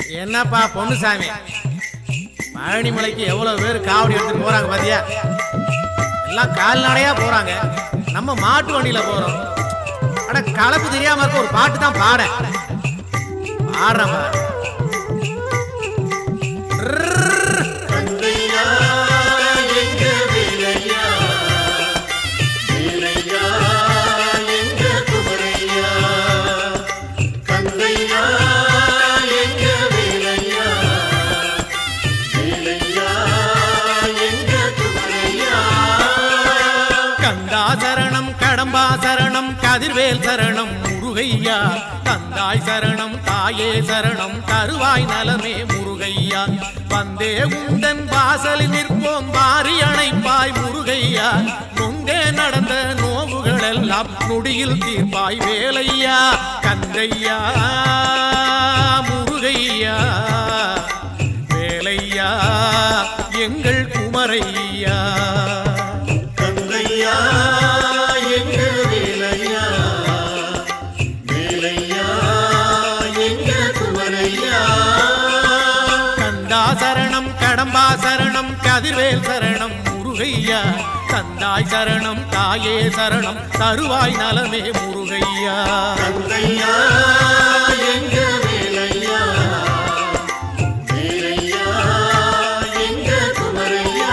என்னப்பா பொன்னுசாமி பழனிமலைக்கு எவ்வளவு பேர் காவடி எடுத்துட்டு போறாங்க பாத்தியா எல்லாம் கால்நடையா போறாங்க நம்ம மாட்டு வண்டியில போறோம் அட கலப்பு தெரியாம இருக்க ஒரு பாட்டு தான் பாட பாடுறப்பா கந்தா சரணம் கடம்பா சரணம் கதிர்வேல் சரணம் முருகையா கந்தாய் சரணம் தாயே சரணம் தருவாய் நலமே முருகையா வந்தே உந்தன் வாசலில் நிற்போம் வாரி அணைப்பாய் முருகையா நொந்தே நடந்த நோவுகள் எல்லாம் நொடியில் தீர்ப்பாய் வேலையா கந்தையா முருகையா வேலையா எங்கள் குமரையா கந்தையா எங்க வேலையா வேலையா எங்க குமரையா கந்தா சரணம் கடம்பா சரணம் கதிர்வேல் சரணம் முருகையா கந்தாய் சரணம் தாயே சரணம் தருவாய் நலமே முருகையா கந்தையா எங்க வேலையா வேலையா எங்க குமரையா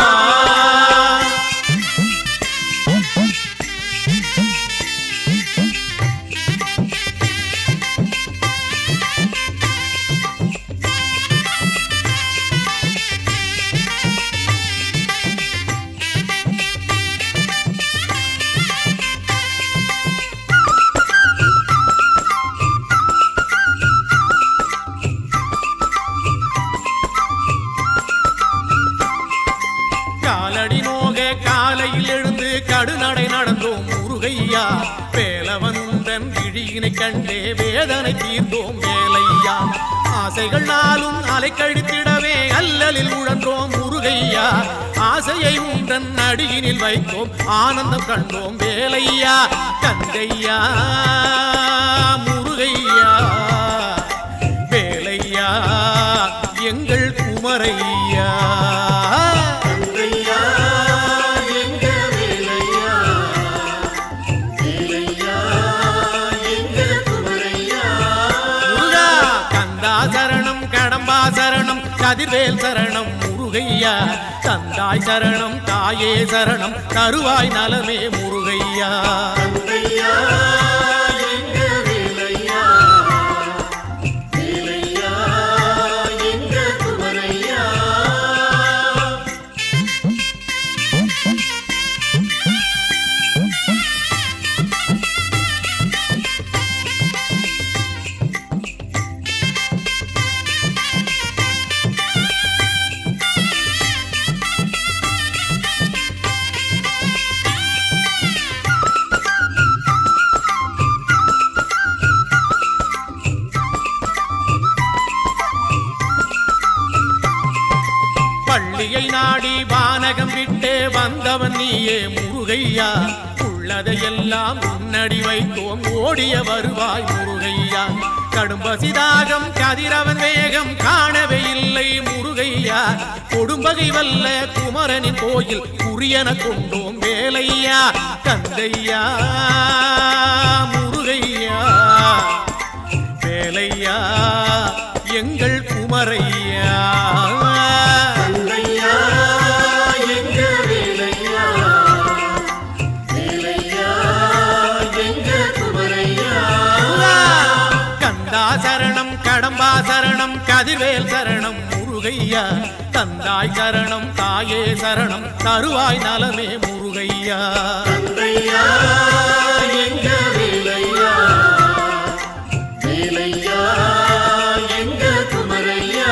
காலடி நோக காலையில் எழுந்து கடுநடை நடந்தோம் முருகையா வேலவனுடன் விழியினை கண்டே வேதனை தீர்ந்தோம் வேலையா ஆசைகள் நாளும் அலைக்கழித்திடவே அல்லலில் உழன்றோம் முருகையா ஆசையை உந்தன் அடியினில் வைத்தோம் ஆனந்தம் கண்டோம் வேலையா கந்தையா முருகையா வேலையா எங்கள் குமரையா கந்தையா எங்க வேலையா வேலையா எங்க குமரையா முருகா கந்தா சரணம் கடம்பா சரணம் கதிர்வேல் சரணம் முருகையா தந்தாய் சரணம் தாயே சரணம் தருவாய் நலமே முருகையா கந்தையா எங்க வேலையா வேலையா எங்க குமரையா பள்ளியை நாடி வானகம் விட்டே வந்தவன் நீயே முருகையா உள்ளதையெல்லாம் முன்னடி வைத்தோம் ஓடிய வருவாய் முருகையா கடும்பசிதாகம் கதிரவன் வேகம் காணவே இல்லை முருகையா கொடும்பகை வல்ல குமரனின் கோயில் குறியன கொண்டோம் வேலையா கந்தையா முருகையா வேலையா எங்கள் குமரையா கந்தையா எங்க வேலையா வேலையா எங்க குமரையா கந்தா சரணம் கடம்பா சரணம் கதிர்வேல் சரணம் முருகையா தந்தாய் சரணம் தாயே சரணம் தருவாய் நலமே முருகையா கந்தையா எங்க வேலையா வேலையா எங்க குமரையா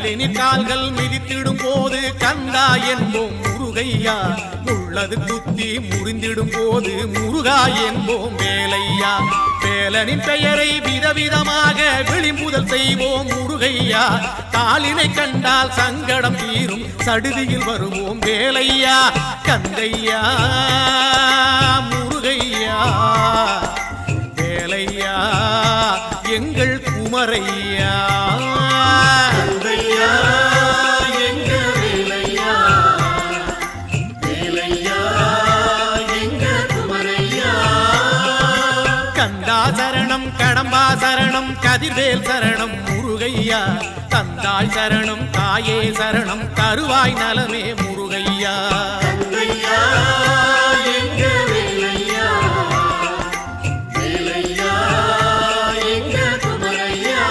தேநீர் கால்கள் மிதித்திடும் போது கந்தா என்போம் முருகையா உள்ளது குத்தி முறிந்திடும் போது முருகா என்போம் வேலையா வேலனின் பெயரை விதவிதமாக விளிம்புதல் செய்வோம் முருகையா காலினை கண்டால் சங்கடம் தீரும் சடுதியில் வருவோம் வேலையா கந்தையா முருகையா வேலையா எங்கள் குமரையா தந்தையா எங்க வேலையா வேலையா எங்க குமரையா கந்தா சரணம் கடம்பா சரணம் கதிர்வேல் சரணம் முருகையா தந்தாய் சரணம் தாயே சரணம் தருவாய் நலமே முருகையா தந்தையா எங்க வேலையா வேலையா எங்க குமரையா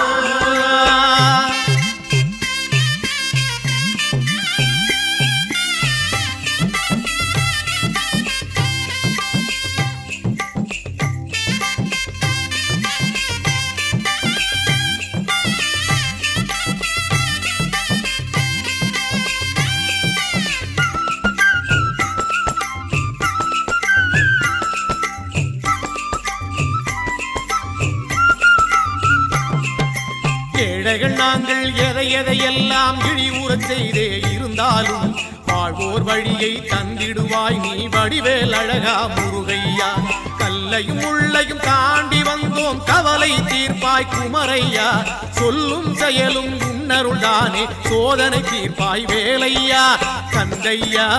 ஏழைகள் நாங்கள் எதை எதையெல்லாம் இழிவுறச் செய்தே இருந்தாலும் வாழ்வோர் வழியை தந்திடுவாய் நீ வடிவேல் அழகா முருகையா கல்லையும் உள்ளையும் தாண்டி வந்தோம் கவலை தீர்ப்பாய் குமரையா சொல்லும் செயலும் உன்னருள்தானே சோதனை தீர்ப்பாய் வேலையா கந்தையா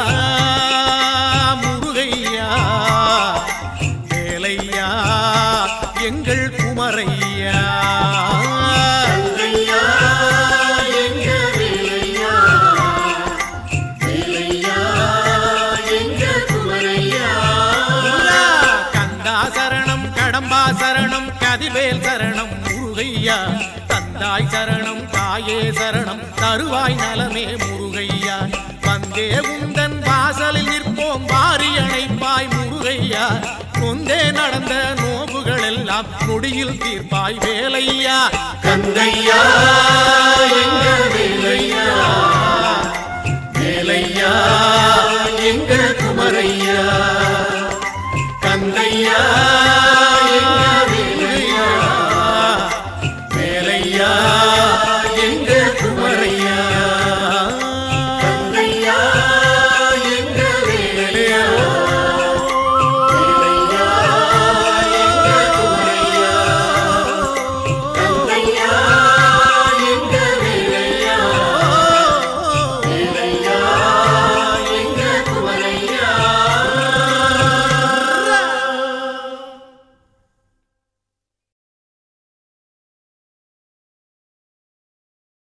முருகையா வேலையா எங்கள் குமரையா தந்தையா எங்க வேலையா வேலையா எங்க குமரையா முருகா, கந்தா சரணம் கடம்பா சரணம் கதிர்வேல் சரணம் முருகையா தந்தாய் சரணம் தாயே சரணம் தருவாய் நலமே முருகையா வந்தே உந்தன் வாசலில் நிற்போம் வாரி அணைப்பாய் முருகையா கொந்தே நடந்த நோவுகள் எல்லாம் நொடியில் தீர்ப்பாய் வேலையா கந்தையா எங்க வேலையா வேலையா எங்க குமரையா கந்தையா